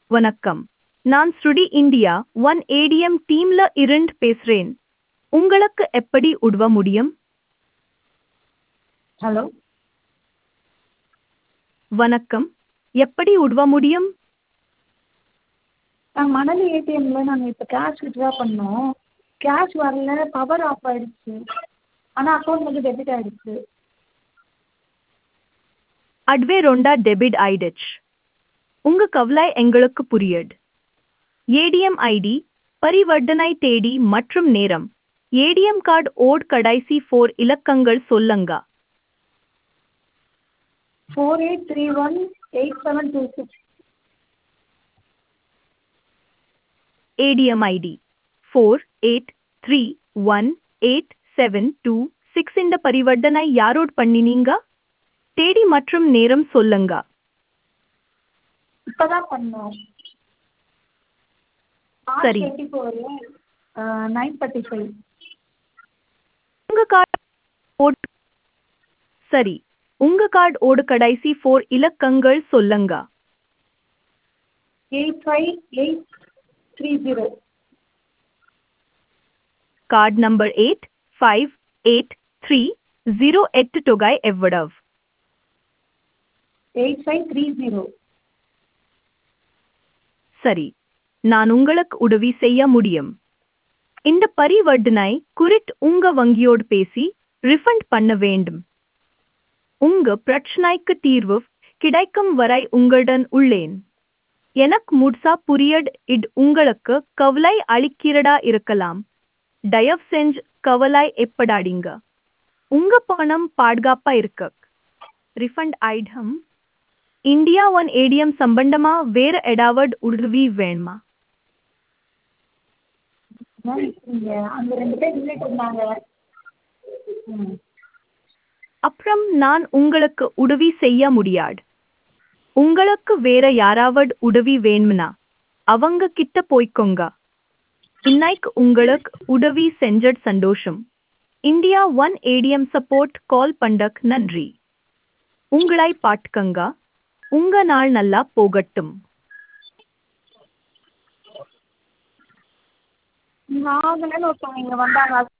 வணக்கம் நான் ஸ்ருடி இந்தியா ஒன் ஏடிஎம் டீம்ல இருந்து பேசுறேன் உங்களுக்கு எப்படி உதவ முடியும் ஹலோ வணக்கம் எப்படி உதவ முடியும் நாங்கள் மணலி ஏடிஎம்மில் நாங்கள் இப்போ கேஷ் வித்ட்ரா பண்ணோம் கேஷ் வரல பவர் ஆஃப் ஆயிடுச்சு ஆனால் அக்கௌண்ட் வந்து டெபிட் ஆயிடுச்சு அட்வே ரொண்டா டெபிட் ஆயிடுச்சு உங்க கவலை எங்களுக்கு புரியுது ஏடிஎம் ஐடி பரிவர்த்தனை தேதி மற்றும் நேரம் ஏடிஎம் கார்டு ஓட் கடைசி ஃபோர் இலக்கங்கள் சொல்லுங்க four eight three one eight seven two six ATM ID four eight three one eight seven two six இந்த பரிவர்த்தனை யாரோட் பண்ணினீங்க தேதி மற்றும் நேரம் சொல்லுங்க இப்போ தான் பண்ணோம் சரி. Twenty four nine thirty five உங்க கார்டு ஓட் சரி உங்க கார்டு ஓடு கடைசி ஃபோர் இலக்கங்கள் சொல்லுங்க eight five eight three zero card number eight five eight three zero எட்டு தொகை எவ்வளவு எயிட் ஃபைவ் த்ரீ ஜீரோ சரி நான் உங்களுக்கு உதவி செய்ய முடியும் இந்த பரிவர்த்தனை குறித்து உங்க வங்கியோடு பேசி ரிஃபண்ட் பண்ண வேண்டும் உங்க பிரச்சனைக்கு தீர்வு கிடைக்கும் வரை உங்களுடன் உள்ளேன் எனக்கு முழுசா புரியட் இது உங்களுக்கு கவலை அளிக்கிறதா இருக்கலாம் தயவு செஞ்சு கவலை எப்படாதீங்க உங்க பணம் பாதுகாப்பா இருக்கு refund item India one ATM சம்பந்தமா வேற ஏதாவது உதவி வேணுமா மேம் இங்கே அந்த ரெண்டு பேர் நின்றுட்டு இருந்தாங்க ம் அப்புறம் நான் உங்களுக்கு உதவி செய்ய முடியாது உங்களுக்கு வேற யாராவது உதவி வேணும்னா அவங்க கிட்ட போய்க்கோங்க இன்னைக்கு உங்களுக்கு உதவி செஞ்சது சந்தோஷம் India one ATM support call பண்ணக் நன்றி உங்களை பாட்டுக்கங்க உங்க நாள் நல்லா போகட்டும் நாகலன்னு ஒருத்தவங்க இங்கே வந்தாங்க